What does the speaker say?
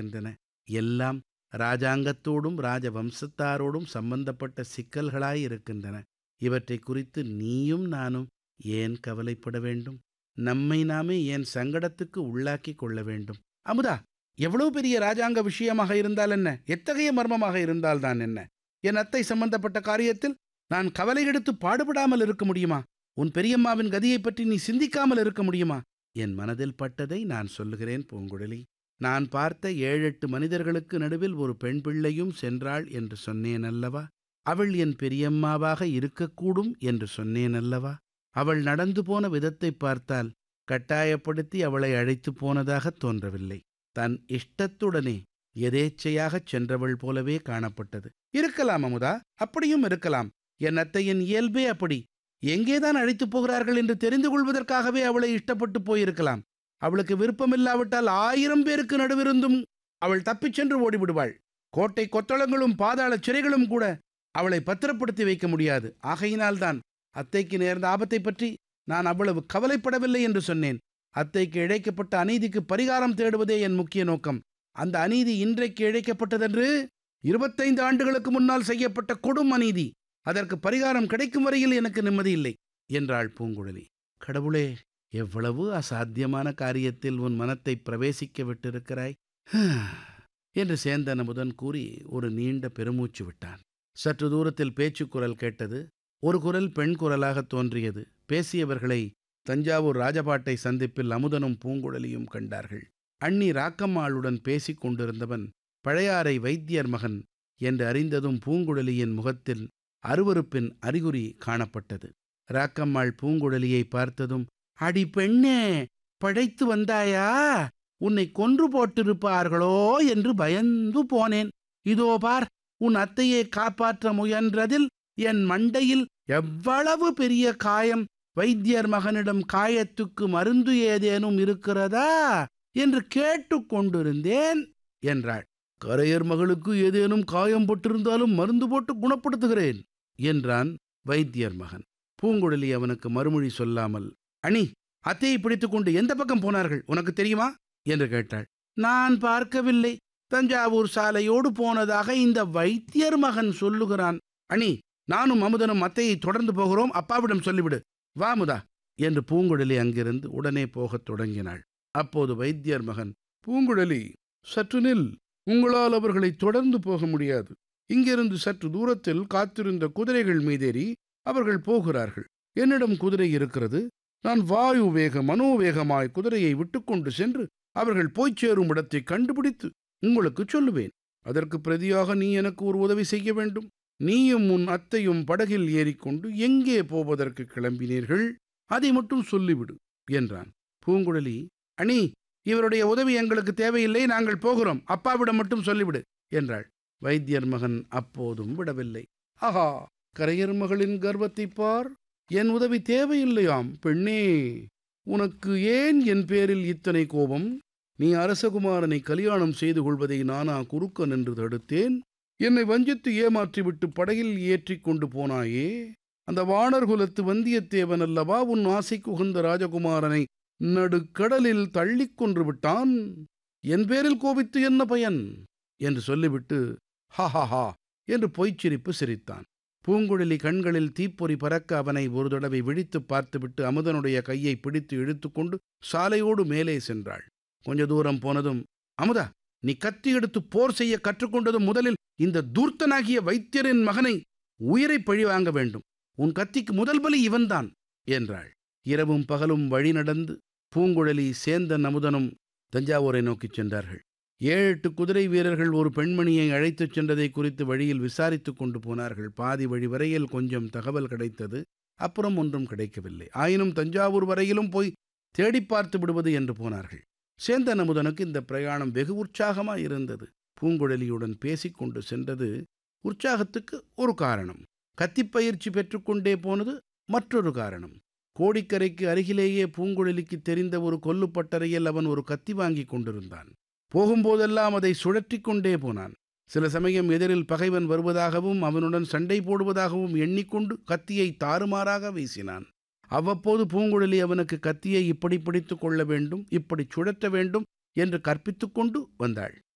இருக்கின்றன எல்லாம் ராஜாங்கத்தோடும் ராஜவம்சத்தாரோடும் சம்பந்தப்பட்ட சிக்கல்களாய் இருக்கின்றன இவற்றை குறித்து நீயும் நானும் ஏன் கவலைப்பட வேண்டும் நம்மை நாமே ஏன் சங்கடத்துக்கு உள்ளாக்கி கொள்ள வேண்டும் அமுதா எவ்வளவு பெரிய ராஜாங்க விஷயமாக இருந்தால் என்ன எத்தகைய மர்மமாக இருந்தால்தான் என்ன என் அத்தை சம்பந்தப்பட்ட காரியத்தில் நான் கவலை எடுத்து பாடுபடாமல் இருக்க முடியுமா உன் பெரியம்மாவின் கதியைப் பற்றி நீ சிந்திக்காமல் இருக்க முடியுமா என் மனதில் பட்டதை நான் சொல்லுகிறேன் பூங்குழலி நான் பார்த்த ஏழெட்டு மனிதர்களுக்கு நடுவில் ஒரு பெண் பிள்ளையும் சென்றாள் என்று சொன்னேன் அல்லவா அவள் என் பெரியம்மாவாக இருக்கக்கூடும் என்று சொன்னேன் அல்லவா அவள் நடந்து போன விதத்தை பார்த்தால் கட்டாயப்படுத்தி அவளை அழைத்து போனதாகத் தோன்றவில்லை தன் இஷ்டத்துடனே எதேச்சையாகச் சென்றவள் போலவே காணப்பட்டது இருக்கலாம் அமுதா அப்படியும் இருக்கலாம் என் அத்தையின் இயல்பே அப்படி எங்கேதான் அழைத்துப் போகிறார்கள் என்று தெரிந்து கொள்வதற்காகவே அவளை இஷ்டப்பட்டு போயிருக்கலாம் அவளுக்கு விருப்பமில்லாவிட்டால் ஆயிரம் பேருக்கு நடுவிருந்தும் அவள் தப்பிச் சென்று ஓடிவிடுவாள் கோட்டை கொத்தளங்களும் பாதாள சிறைகளும் கூட அவளை பத்திரப்படுத்தி வைக்க முடியாது ஆகையினால்தான் அத்தைக்கு நேர்ந்த ஆபத்தை பற்றி நான் அவ்வளவு கவலைப்படவில்லை என்று சொன்னேன் அத்தைக்கு இழைக்கப்பட்ட அநீதிக்கு பரிகாரம் தேடுவதே என் முக்கிய நோக்கம் அந்த அநீதி இன்றைக்கு இழைக்கப்பட்டதென்று இருபத்தைந்து ஆண்டுகளுக்கு முன்னால் செய்யப்பட்ட கொடும் அநீதி அதற்கு பரிகாரம் கிடைக்கும் வரையில் எனக்கு நிம்மதி இல்லை என்றாள் பூங்குழலி கடவுளே எவ்வளவு அசாத்தியமான காரியத்தில் உன் மனத்தை பிரவேசிக்க விட்டிருக்கிறாய் என்று சேந்தன் அமுதன் கூறி ஒரு நீண்ட பெருமூச்சு விட்டான் சற்று தூரத்தில் பேச்சுக் குரல் கேட்டது ஒரு குரல் பெண் குரலாக தோன்றியது பேசியவர்களை தஞ்சாவூர் ராஜபாட்டை சந்திப்பில் அமுதனும் பூங்குழலியும் கண்டார்கள் அண்ணி ராக்கம்மாளுடன் பேசிக் கொண்டிருந்தவன் பழையாறை வைத்தியர் மகன் என்று அறிந்ததும் பூங்குழலியின் முகத்தில் அருவருப்பின் அறிகுறி காணப்பட்டது ராக்கம்மாள் பூங்குழலியை பார்த்ததும் அடி பெண்ணே படைத்து வந்தாயா உன்னை கொன்று போட்டிருப்பார்களோ என்று பயந்து போனேன் இதோ பார் உன் அத்தையை காப்பாற்ற முயன்றதில் என் மண்டையில் எவ்வளவு பெரிய காயம் வைத்தியர் மகனிடம் காயத்துக்கு மருந்து ஏதேனும் இருக்கிறதா என்று கேட்டுக்கொண்டிருந்தேன் என்றாள் கரையர் மகளுக்கு ஏதேனும் காயம் பட்டிருந்தாலும் மருந்து போட்டு குணப்படுத்துகிறேன் என்றான் வைத்தியர் மகன் பூங்குழலி அவனுக்கு மறுமொழி சொல்லாமல் அணி அத்தையை பிடித்துக்கொண்டு எந்த பக்கம் போனார்கள் உனக்கு தெரியுமா என்று கேட்டாள் நான் பார்க்கவில்லை தஞ்சாவூர் சாலையோடு போனதாக இந்த வைத்தியர் மகன் சொல்லுகிறான் அணி நானும் அமுதனும் அத்தையை தொடர்ந்து போகிறோம் அப்பாவிடம் சொல்லிவிடு வா முதா என்று பூங்குழலி அங்கிருந்து உடனே போகத் தொடங்கினாள் அப்போது வைத்தியர் மகன் பூங்குழலி சற்று நில் உங்களால் அவர்களை தொடர்ந்து போக முடியாது இங்கிருந்து சற்று தூரத்தில் காத்திருந்த குதிரைகள் மீதேறி அவர்கள் போகிறார்கள் என்னிடம் குதிரை இருக்கிறது நான் வாயு வேக மனோவேகமாய் குதிரையை விட்டுக்கொண்டு சென்று அவர்கள் போய்ச் சேரும் இடத்தை கண்டுபிடித்து உங்களுக்கு சொல்லுவேன் அதற்கு பிரதியாக நீ எனக்கு ஒரு உதவி செய்ய வேண்டும் நீயும் உன் அத்தையும் படகில் ஏறிக்கொண்டு எங்கே போவதற்கு கிளம்பினீர்கள் அதை மட்டும் சொல்லிவிடு என்றான் பூங்குழலி அணி இவருடைய உதவி எங்களுக்கு தேவையில்லை நாங்கள் போகிறோம் அப்பாவிடம் மட்டும் சொல்லிவிடு என்றாள் வைத்தியர் மகன் அப்போதும் விடவில்லை ஆஹா கரையர் மகளின் கர்வத்தை பார் என் உதவி தேவையில்லையாம் பெண்ணே உனக்கு ஏன் என் பேரில் இத்தனை கோபம் நீ அரசகுமாரனை கல்யாணம் செய்து கொள்வதை நானா குறுக்க நின்று தடுத்தேன் என்னை வஞ்சித்து ஏமாற்றிவிட்டு படகில் ஏற்றிக் கொண்டு போனாயே அந்த வானர் குலத்து வந்தியத்தேவன் அல்லவா உன் ஆசைக்கு உகந்த ராஜகுமாரனை நடுக்கடலில் தள்ளிக் கொன்று விட்டான் என் பேரில் கோபித்து என்ன பயன் என்று சொல்லிவிட்டு ஹா ஹா ஹா என்று பொய்ச்சிரிப்பு சிரித்தான் பூங்குழலி கண்களில் தீப்பொறி பறக்க அவனை ஒரு தடவை விழித்துப் பார்த்துவிட்டு அமுதனுடைய கையை பிடித்து இழுத்துக்கொண்டு சாலையோடு மேலே சென்றாள் கொஞ்ச தூரம் போனதும் அமுதா நீ கத்தி எடுத்து போர் செய்ய கற்றுக்கொண்டதும் முதலில் இந்த தூர்த்தனாகிய வைத்தியரின் மகனை உயிரை பழி வாங்க வேண்டும் உன் கத்திக்கு முதல் பலி இவன்தான் என்றாள் இரவும் பகலும் வழி நடந்து பூங்குழலி சேந்தன் அமுதனும் தஞ்சாவூரை நோக்கிச் சென்றார்கள் ஏழு எட்டு குதிரை வீரர்கள் ஒரு பெண்மணியை அழைத்துச் சென்றதை குறித்து வழியில் விசாரித்துக் கொண்டு போனார்கள் பாதி வழி வரையில் கொஞ்சம் தகவல் கிடைத்தது அப்புறம் ஒன்றும் கிடைக்கவில்லை ஆயினும் தஞ்சாவூர் வரையிலும் போய் தேடிப் பார்த்து விடுவது என்று போனார்கள் சேந்தன் அமுதனுக்கு இந்த பிரயாணம் வெகு உற்சாகமாய் இருந்தது பூங்குழலியுடன் பேசிக்கொண்டு சென்றது உற்சாகத்துக்கு ஒரு காரணம் கத்திப்பயிற்சி பெற்றுக்கொண்டே போனது மற்றொரு காரணம் கோடிக்கரைக்கு அருகிலேயே பூங்குழலிக்கு தெரிந்த ஒரு கொல்லுப்பட்டறையில் அவன் ஒரு கத்தி வாங்கி கொண்டிருந்தான் போகும்போதெல்லாம் அதை சுழற்றிக் கொண்டே போனான் சில சமயம் எதிரில் பகைவன் வருவதாகவும் அவனுடன் சண்டை போடுவதாகவும் எண்ணிக்கொண்டு கத்தியை தாறுமாறாக வீசினான் அவ்வப்போது பூங்குழலி அவனுக்கு கத்தியை இப்படி பிடித்துக் கொள்ள வேண்டும் இப்படி சுழற்ற வேண்டும் என்று கற்பித்துக் கொண்டு வந்தாள்